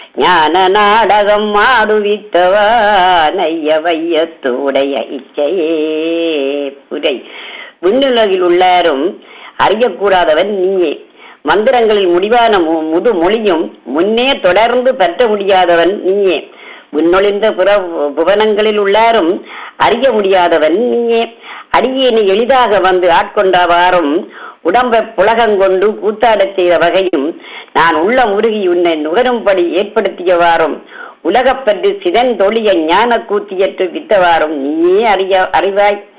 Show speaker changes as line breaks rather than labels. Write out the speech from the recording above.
ஞான நாடகம் ஆடுவித்தவா நைய வையத்துடைய இச்சையே புரை விண்ணுலகில் உள்ளாரும் அறியக்கூடாதவன் நீயே மந்திரங்களில் முடிவான மு- முது மொழியும் முன்னே தொடர்ந்து பற்ற முடியாதவன் நீயே விண்ணொளிந்த புற புவனங்களில் உள்ளாரும் அறிய முடியாதவன் நீயே அடியேனை எளிதாக வந்து ஆட்கொண்டவாறும் உடம்பை புலகங்கொண்டு கூத்தாடச் செய்த வகையும் நான் உள்ள உருகி உன்னை நுகரும்படி ஏற்படுத்தியவாறும் உலகப்பற்று சிதன் தொழிய ஞான கூத்தியற்று வித்தவாறும் நீயே அறிய அறிவாய்